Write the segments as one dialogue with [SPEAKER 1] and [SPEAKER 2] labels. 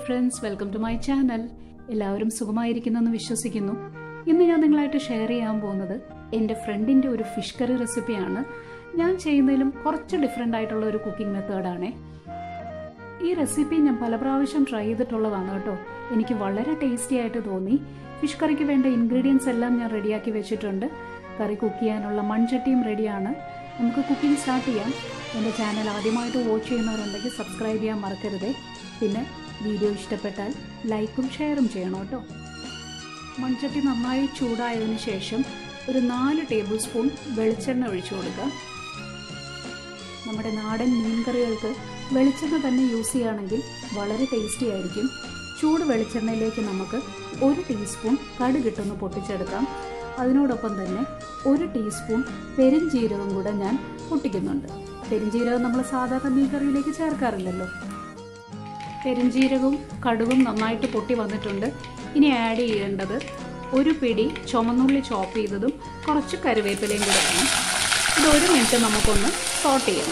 [SPEAKER 1] friends welcome to my channel എല്ലാവരും സുഖമായിരിക്കുന്നെന്ന് വിശ്വസിക്കുന്നു ഇന്ന് ഞാൻ നിങ്ങളായിട്ട് ഷെയർ ചെയ്യാൻ പോകുന്നത് എൻ്റെ ഫ്രണ്ടിൻ്റെ ഒരു ഫിഷ് കറി റെസിപ്പിയാണ് ഞാൻ ചെയ്യുന്നതിലും കുറച്ച് ഡിഫറെൻ്റ് ആയിട്ടുള്ള ഒരു കുക്കിംഗ് മെത്തേഡാണേ ഈ റെസിപ്പി ഞാൻ പല പ്രാവശ്യം ട്രൈ ചെയ്തിട്ടുള്ളതാണ് കേട്ടോ എനിക്ക് വളരെ ടേസ്റ്റി ആയിട്ട് തോന്നി ഫിഷ് കറിക്ക് വേണ്ട ഇൻഗ്രീഡിയൻസ് എല്ലാം ഞാൻ റെഡിയാക്കി വെച്ചിട്ടുണ്ട് കറി കുക്ക് ചെയ്യാനുള്ള മൺചട്ടിയും റെഡിയാണ് നമുക്ക് കുക്കിംഗ് സ്റ്റാർട്ട് ചെയ്യാം എൻ്റെ ചാനൽ ആദ്യമായിട്ട് വാച്ച് ചെയ്യുന്നവരുണ്ടെങ്കിൽ സബ്സ്ക്രൈബ് ചെയ്യാൻ മറക്കരുതേ പിന്നെ വീഡിയോ ഇഷ്ടപ്പെട്ടാൽ ലൈക്കും ഷെയറും ചെയ്യണം കേട്ടോ മൺചട്ടി നന്നായി ചൂടായതിനു ശേഷം ഒരു നാല് ടേബിൾ സ്പൂൺ വെളിച്ചെണ്ണ ഒഴിച്ചു കൊടുക്കുക നമ്മുടെ നാടൻ മീൻകറികൾക്ക് വെളിച്ചെണ്ണ തന്നെ യൂസ് ചെയ്യുകയാണെങ്കിൽ വളരെ ടേസ്റ്റി ആയിരിക്കും ചൂട് വെളിച്ചെണ്ണയിലേക്ക് നമുക്ക് ഒരു ടീസ്പൂൺ കടുകിട്ടൊന്ന് പൊട്ടിച്ചെടുക്കാം അതിനോടൊപ്പം തന്നെ ഒരു ടീസ്പൂൺ പെരിഞ്ജീരകം കൂടെ ഞാൻ പൊട്ടിക്കുന്നുണ്ട് പെരിഞ്ജീരകം നമ്മൾ സാധാരണ മീൻകറിയിലേക്ക് ചേർക്കാറില്ലല്ലോ പെരിഞ്ജീരകവും കടുകും നന്നായിട്ട് പൊട്ടി വന്നിട്ടുണ്ട് ഇനി ആഡ് ചെയ്യേണ്ടത് ഒരു പിടി ചുമന്നുള്ളി ചോപ്പ് ചെയ്തതും കുറച്ച് കരുവേപ്പിലയും കൂടെ വേണം ഇത് ഒരു മിനിറ്റ് നമുക്കൊന്ന് സോട്ട് ചെയ്യണം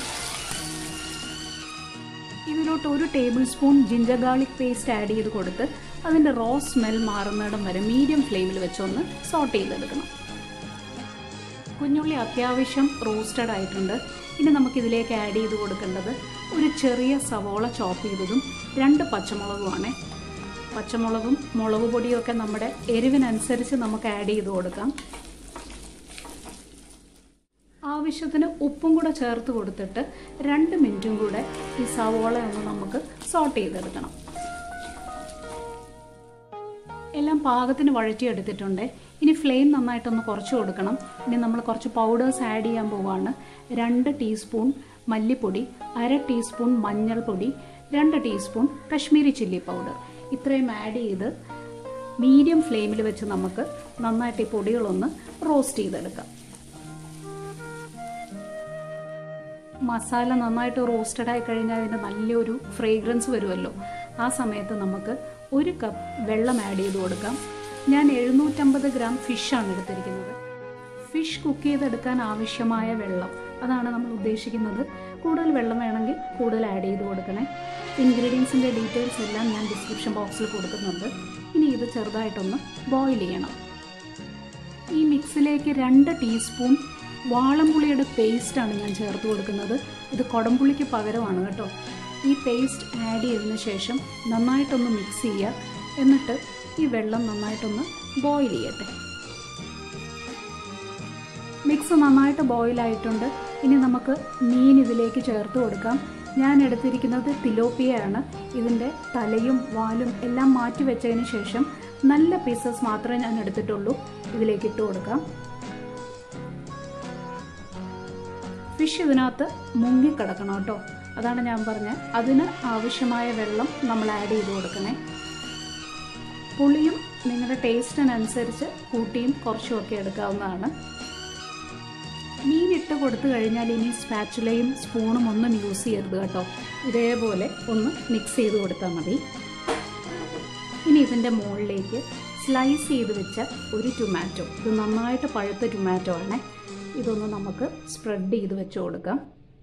[SPEAKER 1] ഇതിലോട്ട് ഒരു tablespoon ginger garlic paste add ചെയ്ത് കൊടുത്ത് അതിൻ്റെ റോ സ്മെൽ മാറുന്നിടം വരെ മീഡിയം ഫ്ലെയിമിൽ വെച്ചൊന്ന് സോട്ട് ചെയ്തെടുക്കണം കുഞ്ഞുള്ളി അത്യാവശ്യം റോസ്റ്റഡ് ആയിട്ടുണ്ട് ഇനി നമുക്കിതിലേക്ക് ആഡ് ചെയ്ത് കൊടുക്കേണ്ടത് ഒരു ചെറിയ സവോള ചോപ്പ് ചെയ്തതും രണ്ട് പച്ചമുളകുമാണ് പച്ചമുളകും മുളക് പൊടിയും ഒക്കെ നമ്മുടെ എരിവിനനുസരിച്ച് നമുക്ക് ആഡ് ചെയ്ത് കൊടുക്കാം ആവശ്യത്തിന് ഉപ്പും കൂടെ ചേർത്ത് കൊടുത്തിട്ട് രണ്ട് മിനിറ്റും കൂടെ ഈ സവോള ഒന്ന് നമുക്ക് സോട്ട് ചെയ്തെടുക്കണം എല്ലാം പാകത്തിന് വഴറ്റിയെടുത്തിട്ടുണ്ട് ഇനി ഫ്ലെയിം നന്നായിട്ടൊന്ന് കുറച്ച് കൊടുക്കണം ഇനി നമ്മൾ കുറച്ച് പൗഡേഴ്സ് ആഡ് ചെയ്യാൻ പോവാണ് രണ്ട് ടീസ്പൂൺ മല്ലിപ്പൊടി അര ടീസ്പൂൺ മഞ്ഞൾപ്പൊടി രണ്ട് ടീസ്പൂൺ കശ്മീരി ചില്ലി പൗഡർ ഇത്രയും ആഡ് ചെയ്ത് മീഡിയം ഫ്ലെയിമിൽ വെച്ച് നമുക്ക് നന്നായിട്ട് ഈ പൊടികളൊന്ന് റോസ്റ്റ് ചെയ്തെടുക്കാം മസാല നന്നായിട്ട് റോസ്റ്റഡ് ആയി കഴിഞ്ഞാൽ അതിൻ്റെ നല്ലൊരു ഫ്രേഗ്രൻസ് വരുമല്ലോ ആ സമയത്ത് നമുക്ക് ഒരു കപ്പ് വെള്ളം ആഡ് ചെയ്ത് കൊടുക്കാം ഞാൻ എഴുന്നൂറ്റമ്പത് ഗ്രാം ഫിഷാണ് എടുത്തിരിക്കുന്നത് ഫിഷ് കുക്ക് ചെയ്തെടുക്കാൻ ആവശ്യമായ വെള്ളം അതാണ് നമ്മൾ ഉദ്ദേശിക്കുന്നത് കൂടുതൽ വെള്ളം വേണമെങ്കിൽ കൂടുതൽ ആഡ് ചെയ്ത് കൊടുക്കണേ ഇൻഗ്രീഡിയൻസിൻ്റെ ഡീറ്റെയിൽസ് എല്ലാം ഞാൻ ഡിസ്ക്രിപ്ഷൻ ബോക്സിൽ കൊടുക്കുന്നുണ്ട് ഇനി ഇത് ചെറുതായിട്ടൊന്ന് ബോയിൽ ചെയ്യണം ഈ മിക്സിലേക്ക് രണ്ട് ടീസ്പൂൺ വാളംപുളിയുടെ പേസ്റ്റാണ് ഞാൻ ചേർത്ത് കൊടുക്കുന്നത് ഇത് കുടംപുളിക്ക് പകരമാണ് കേട്ടോ ഈ പേസ്റ്റ് ആഡ് ചെയ്തതിന് ശേഷം നന്നായിട്ടൊന്ന് മിക്സ് ചെയ്യുക എന്നിട്ട് ഈ വെള്ളം നന്നായിട്ടൊന്ന് ബോയിൽ ചെയ്യട്ടെ മിക്സ് നന്നായിട്ട് ബോയിലായിട്ടുണ്ട് ഇനി നമുക്ക് മീൻ ഇതിലേക്ക് ചേർത്ത് കൊടുക്കാം ഞാൻ എടുത്തിരിക്കുന്നത് തിലോപ്പിയയാണ് ഇതിൻ്റെ തലയും വാലും എല്ലാം മാറ്റി വെച്ചതിന് ശേഷം നല്ല പീസസ് മാത്രമേ ഞാൻ എടുത്തിട്ടുള്ളൂ ഇതിലേക്ക് ഇട്ട് കൊടുക്കാം ഫിഷ് ഇതിനകത്ത് മുങ്ങിക്കിടക്കണം കേട്ടോ അതാണ് ഞാൻ പറഞ്ഞത് അതിന് ആവശ്യമായ വെള്ളം നമ്മൾ ആഡ് ചെയ്ത് കൊടുക്കണേ പുളിയും നിങ്ങളുടെ ടേസ്റ്റിനനുസരിച്ച് കൂട്ടിയും കുറച്ചും ഒക്കെ എടുക്കാവുന്നതാണ് മീൻ ഇട്ട് കൊടുത്തു കഴിഞ്ഞാൽ ഇനി സ്പാച്ചുലയും സ്പൂണും ഒന്നും യൂസ് ചെയ്യരുത് കേട്ടോ ഇതേപോലെ ഒന്ന് മിക്സ് ചെയ്ത് കൊടുത്താൽ മതി ഇനി ഇതിൻ്റെ മുകളിലേക്ക് സ്ലൈസ് ചെയ്ത് വെച്ച ഒരു ടൊമാറ്റോ ഇത് നന്നായിട്ട് പഴുത്ത ടൊമാറ്റോ ആണ് ഇതൊന്ന് നമുക്ക് സ്പ്രെഡ് ചെയ്ത് വെച്ച് കൊടുക്കാം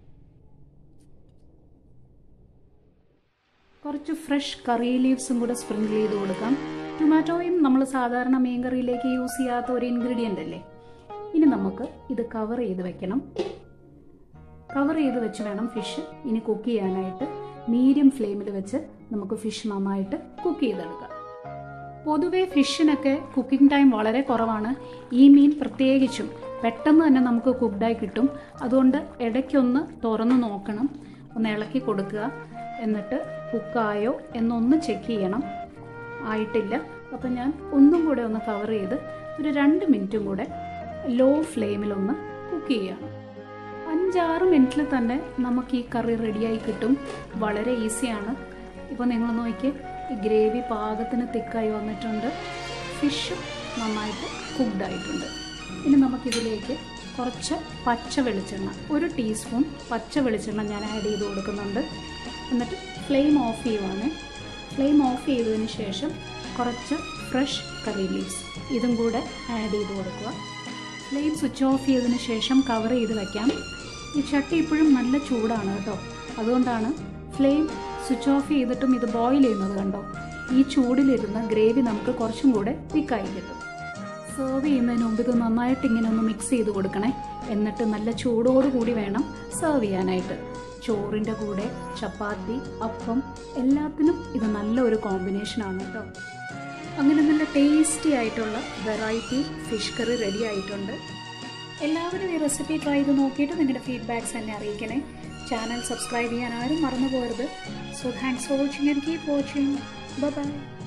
[SPEAKER 1] കുറച്ച് ഫ്രഷ് കറി ലീവ്സും കൂടെ സ്പ്രിങ്കിൾ ചെയ്ത് കൊടുക്കാം ടൊമാറ്റോയും നമ്മൾ സാധാരണ മീൻ കറിയിലേക്ക് യൂസ് ചെയ്യാത്ത ഒരു ഇൻഗ്രീഡിയൻ്റ് അല്ലേ ഇനി നമുക്ക് ഇത് കവർ ചെയ്ത് വെക്കണം കവർ ചെയ്ത് വെച്ച് വേണം ഫിഷ് ഇനി കുക്ക് ചെയ്യാനായിട്ട് മീഡിയം ഫ്ലെയിമിൽ വെച്ച് നമുക്ക് ഫിഷ് നന്നായിട്ട് കുക്ക് ചെയ്തെടുക്കാം പൊതുവേ ഫിഷിനൊക്കെ കുക്കിംഗ് ടൈം വളരെ കുറവാണ് ഈ മീൻ പ്രത്യേകിച്ചും പെട്ടെന്ന് തന്നെ നമുക്ക് കുക്ക്ഡായി കിട്ടും അതുകൊണ്ട് ഇടയ്ക്കൊന്ന് തുറന്ന് നോക്കണം ഒന്ന് ഇളക്കി കൊടുക്കുക എന്നിട്ട് കുക്കായോ എന്നൊന്ന് ചെക്ക് ചെയ്യണം ആയിട്ടില്ല അപ്പം ഞാൻ ഒന്നും കൂടെ ഒന്ന് കവർ ചെയ്ത് ഒരു രണ്ട് മിനിറ്റും കൂടെ ലോ ഫ്ലെയിമിലൊന്ന് കുക്ക് ചെയ്യണം അഞ്ചാറ് മിനിറ്റിൽ തന്നെ നമുക്ക് ഈ കറി റെഡിയായി കിട്ടും വളരെ ഈസിയാണ് ഇപ്പോൾ നിങ്ങൾ നോക്കി ഈ ഗ്രേവി പാകത്തിന് തിക്കായി വന്നിട്ടുണ്ട് ഫിഷും നന്നായിട്ട് കുക്ക്ഡ് ആയിട്ടുണ്ട് ഇനി നമുക്കിതിലേക്ക് കുറച്ച് പച്ച വെളിച്ചെണ്ണ ഒരു ടീസ്പൂൺ പച്ച വെളിച്ചെണ്ണ ഞാൻ ആഡ് ചെയ്ത് കൊടുക്കുന്നുണ്ട് എന്നിട്ട് ഫ്ലെയിം ഓഫ് ചെയ്യുവാണ് ഫ്ലെയിം ഓഫ് ചെയ്തതിന് ശേഷം കുറച്ച് ഫ്രഷ് കറി ലീവ്സ് ഇതും കൂടെ ആഡ് ചെയ്ത് കൊടുക്കുക ഫ്ലെയിം സ്വിച്ച് ഓഫ് ചെയ്തതിന് ശേഷം കവർ ചെയ്ത് വയ്ക്കാം ഈ ചട്ടി ഇപ്പോഴും നല്ല ചൂടാണ് കേട്ടോ അതുകൊണ്ടാണ് ഫ്ലെയിം സ്വിച്ച് ഓഫ് ചെയ്തിട്ടും ഇത് ബോയിൽ ചെയ്യുന്നത് കണ്ടോ ഈ ചൂടിലിരുന്ന് ഗ്രേവി നമുക്ക് കുറച്ചും കൂടെ തിക്കായി കിട്ടും സെർവ് ചെയ്യുന്നതിന് മുമ്പ് ഇത് നന്നായിട്ട് ഇങ്ങനെ ഒന്ന് മിക്സ് ചെയ്ത് കൊടുക്കണേ എന്നിട്ട് നല്ല ചൂടോടുകൂടി വേണം സെർവ് ചെയ്യാനായിട്ട് ചോറിൻ്റെ കൂടെ ചപ്പാത്തി അപ്പം എല്ലാത്തിനും ഇത് നല്ല ഒരു കോമ്പിനേഷനാണ് കേട്ടോ അങ്ങനെ നല്ല ടേസ്റ്റി ആയിട്ടുള്ള വെറൈറ്റി ഫിഷ് കറി റെഡി ആയിട്ടുണ്ട് എല്ലാവരും ഈ റെസിപ്പി ട്രൈ ചെയ്ത് നോക്കിയിട്ട് നിങ്ങളുടെ ഫീഡ്ബാക്സ് എന്നെ അറിയിക്കണേ ചാനൽ സബ്സ്ക്രൈബ് ചെയ്യാൻ ആരും മറന്നു പോകരുത് so thanks for watching and keep watching by